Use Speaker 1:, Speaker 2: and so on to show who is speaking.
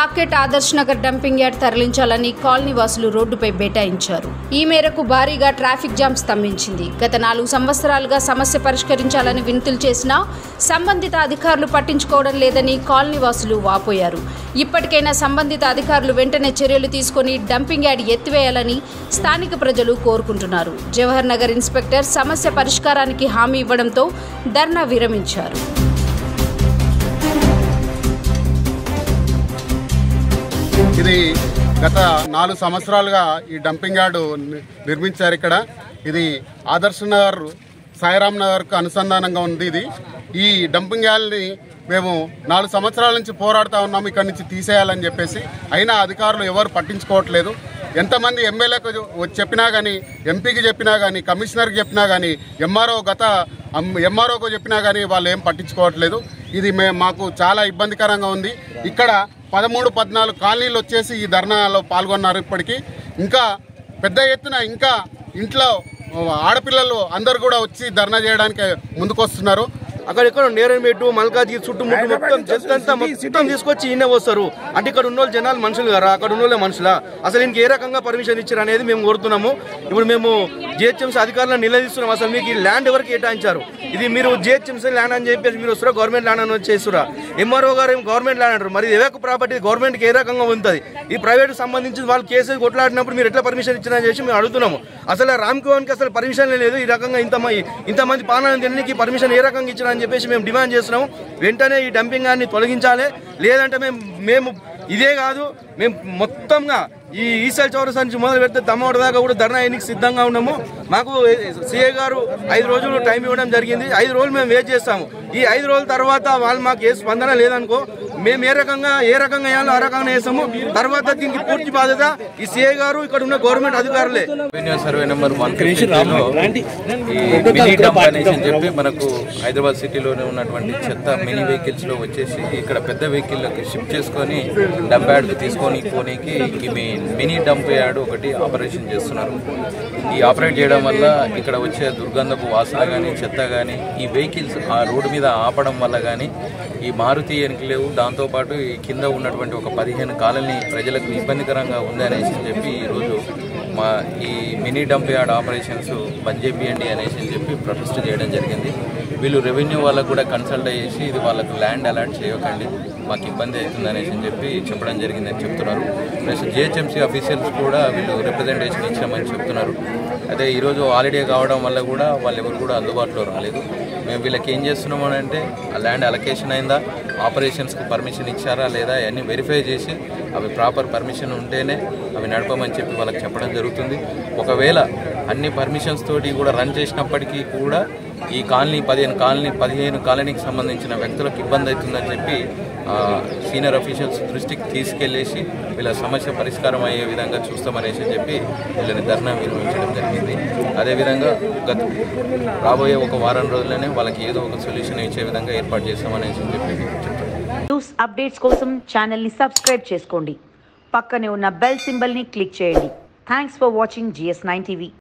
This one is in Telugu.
Speaker 1: market Adarsh Nagar dumping yard తరలించాలని కాలనీ వాసులు రోడ్డుపై బైఠాయించారు ఈ మేరకు భారీగా ట్రాఫిక్ జామ్ స్తంభించింది గత నాలుగు సంవత్సరాలుగా సమస్య పరిష్కరించాలని వినతులు చేసినా సంబంధిత అధికారులు పట్టించుకోవడం లేదని కాలనీ వాసులు వాపోయారు ఇప్పటికైనా సంబంధిత అధికారులు వెంటనే చర్యలు తీసుకొని డంపింగ్ యార్డ్ ఎత్తివేయాలని స్థానిక ప్రజలు కోరుకుంటున్నారు జవహర్ నగర్ ఇన్స్పెక్టర్ సమస్య పరిష్కారానికి హామీ ఇవ్వడంతో ధర్నా విరమించారు
Speaker 2: ఇది గత నాలుగు సంవత్సరాలుగా ఈ డంపింగ్ యార్డు ని- నిర్మించారు ఇక్కడ ఇది ఆదర్శ్ నగర్ సాయిరామ్ నగర్కు అనుసంధానంగా ఉంది ఇది ఈ డంపింగ్ యార్డ్ని మేము నాలుగు సంవత్సరాల నుంచి పోరాడుతూ ఉన్నాము ఇక్కడ నుంచి తీసేయాలని చెప్పేసి అయినా అధికారులు ఎవరు పట్టించుకోవట్లేదు ఎంతమంది ఎమ్మెల్యేకు చెప్పినా కానీ ఎంపీకి చెప్పినా కానీ కమిషనర్కి చెప్పినా కానీ ఎంఆర్ఓ గత ఎంఆర్ఓకు చెప్పినా కానీ వాళ్ళు ఏం పట్టించుకోవట్లేదు ఇది మే మాకు చాలా ఇబ్బందికరంగా ఉంది ఇక్కడ పదమూడు పద్నాలుగు కాలనీలు వచ్చేసి ఈ ధర్నాలో పాల్గొన్నారు ఇప్పటికీ ఇంకా పెద్ద ఎత్తున ఇంకా ఇంట్లో ఆడపిల్లలు అందరు కూడా వచ్చి ధర్నా చేయడానికి ముందుకొస్తున్నారు
Speaker 3: అక్కడెక్కడ నేరమెట్టు మల్కాజ్గిరి చుట్టుముట్టు మొత్తం జస్ట్ అంతా మొత్తం తీసుకొచ్చి ఈయన వస్తారు అంటే ఇక్కడ ఉన్న వాళ్ళు జనాలు మనుషులు కదా అక్కడ ఉన్న వాళ్ళే మనుషులా అసలు ఇంక ఏ రకంగా పర్మిషన్ ఇచ్చారు అనేది మేము కోరుతున్నాము ఇప్పుడు మేము జిహెచ్ఎంసీ అధికారులను నిలదీస్తున్నాం అసలు మీకు ఈ ల్యాండ్ ఎవరికి కేటాయించారు ఇది మీరు జిహెచ్ఎంసీ ల్యాండ్ అని చెప్పేసి మీరు వస్తారా గవర్నమెంట్ ల్యాండ్ అని వచ్చేస్తురా ఎంఆర్ఓ గారు ఏం గవర్నమెంట్ ల్యాండ్ అంటారు మరి ఇది ఎవరికి ప్రాపర్టీ గవర్నమెంట్కి ఏ రకంగా ఉంటుంది ఈ ప్రైవేట్ సంబంధించి వాళ్ళు కేసు కొట్లాడినప్పుడు మీరు ఎట్లా పర్మిషన్ ఇచ్చినా చేసి మేము అడుగుతున్నాము అసలు రామ్ కి అసలు పర్మిషన్ లేదు ఈ రకంగా ఇంత ఇంతమంది పాలన తినడానికి పర్మిషన్ ఏ రకంగా ఇచ్చినా అని చెప్పేసి మేము డిమాండ్ చేస్తున్నాము వెంటనే ఈ డంపింగ్ ని తొలగించాలి లేదంటే మేము మేము ఇదే కాదు మేము మొత్తంగా ఈ ఈసల్ చౌరసా నుంచి మొదలు పెడితే దమ్మోడ దాకా కూడా ధర్నా ఎన్నిక సిద్ధంగా ఉన్నాము మాకు సిఏ గారు ఐదు రోజులు టైం ఇవ్వడం జరిగింది ఐదు రోజులు మేము వెయిట్ చేస్తాము ఈ ఐదు రోజుల తర్వాత వాళ్ళు మాకు ఏ స్పందన లేదనుకో మేము ఏ రకంగా ఏ రకంగా వేయాలో ఆ రకంగా వేస్తాము తర్వాత దీనికి పూర్తి బాధ్యత ఈ సిఏ గారు ఇక్కడ ఉన్న గవర్నమెంట్ అధికారులే
Speaker 4: రెవెన్యూ సర్వే నెంబర్ వన్ ఈ మినీ డంప్ అనేసి అని చెప్పి మనకు హైదరాబాద్ సిటీలోనే ఉన్నటువంటి చెత్త మినీ వెహికల్స్ లో వచ్చేసి ఇక్కడ పెద్ద వెహికల్లోకి షిఫ్ట్ చేసుకొని డంప్ యార్డ్కి తీసుకొని పోనీకి ఈ మీ మినీ డంప్ యార్డ్ ఒకటి ఆపరేషన్ చేస్తున్నారు ఈ ఆపరేట్ చేయడం వల్ల ఇక్కడ వచ్చే దుర్గంధపు వాసన కానీ చెత్త కానీ ఈ వెహికల్స్ ఆ రోడ్డు మీద ఆపడం వల్ల కానీ ఈ మారుతి ఎన్క్లేవ్ దాంతోపాటు ఈ కింద ఉన్నటువంటి ఒక పదిహేను కాలనీ ప్రజలకు ఇబ్బందికరంగా ఉంది అనేసి చెప్పి ఈరోజు మా ఈ మినీ డంప్ యార్డ్ ఆపరేషన్స్ బంద్ చేపియండి అనేసి అని చెప్పి ప్రొటెస్ట్ చేయడం జరిగింది వీళ్ళు రెవెన్యూ వాళ్ళకు కూడా కన్సల్ట్ చేసి ఇది వాళ్ళకు ల్యాండ్ అలాట్ చేయకండి మాకు ఇబ్బంది అవుతుంది అనేసి అని చెప్పి చెప్పడం జరిగిందని చెప్తున్నారు ప్లస్ జిహెచ్ఎంసీ అఫీషియల్స్ కూడా వీళ్ళు రిప్రజెంటేషన్ ఇచ్చామని చెప్తున్నారు అదే ఈరోజు హాలిడే కావడం వల్ల కూడా వాళ్ళు ఎవరు కూడా అందుబాటులో రాలేదు మేము వీళ్ళకి ఏం చేస్తున్నాం అని అంటే ఆ ల్యాండ్ అలొకేషన్ అయిందా ఆపరేషన్స్కి పర్మిషన్ ఇచ్చారా లేదా అవన్నీ వెరిఫై చేసి అవి ప్రాపర్ పర్మిషన్ ఉంటేనే అవి నడపమని చెప్పి వాళ్ళకి చెప్పడం జరుగుతుంది ఒకవేళ అన్ని పర్మిషన్స్ తోటి కూడా రన్ చేసినప్పటికీ కూడా ఈ కాలనీ పదిహేను కాలనీ పదిహేను కాలనీకి సంబంధించిన వ్యక్తులకు ఇబ్బంది అవుతుందని చెప్పి ఆ, సీనియర్ అఫీషియల్స్ దృష్టికి తీసుకెళ్లేసి వీళ్ళ సమస్య పరిష్కారం అయ్యే విధంగా చూస్తామనేసి చెప్పి వీళ్ళని ధర్నా నిర్వహించడం జరిగింది అదేవిధంగా గత రాబోయే ఒక వారం రోజుల్లోనే వాళ్ళకి ఏదో ఒక సొల్యూషన్ ఇచ్చే విధంగా ఏర్పాటు చేస్తామనేసి చెప్పి చెప్తారు
Speaker 5: న్యూస్ అప్డేట్స్ కోసం ఛానల్ని సబ్స్క్రైబ్ చేసుకోండి పక్కనే ఉన్న బెల్ సింబల్ని క్లిక్ చేయండి thanks for watching G S nine TV